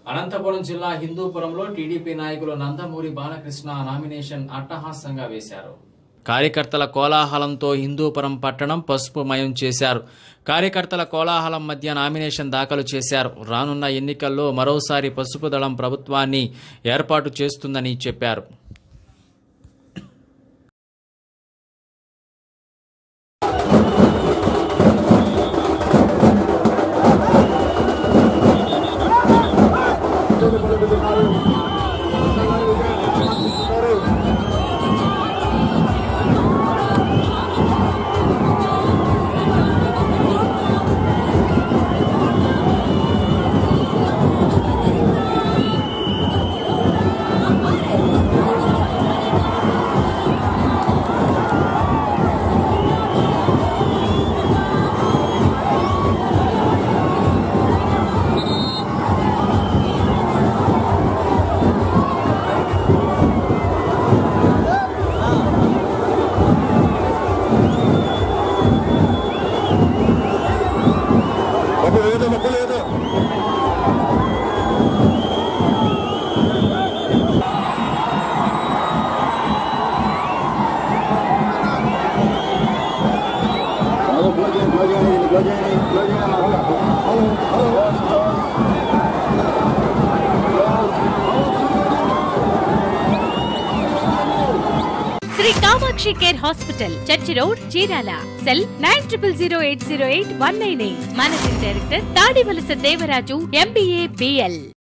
అనంతపురం జిల్లా హిందూపురంలో టీడీపీ నాయకులు నందమూరి బాలకృష్ణ నామినేషన్ అట్టహాసంగా వేశారు కార్యకర్తల కోలాహలంతో హిందూపురం పట్టణం పసుపుమయం చేశారు కార్యకర్తల కోలాహలం మధ్య నామినేషన్ దాఖలు చేశారు రానున్న ఎన్నికల్లో మరోసారి పసుపు దళం ప్రభుత్వాన్ని ఏర్పాటు చేస్తుందని చెప్పారు మొక్కలు లేదు మొక్కలు లేదు Shri Kamakshi care hospital church road Chirala cell nine triple zero eight zero eight one nine eight managing director Tadivalasa Devaraju MBA BL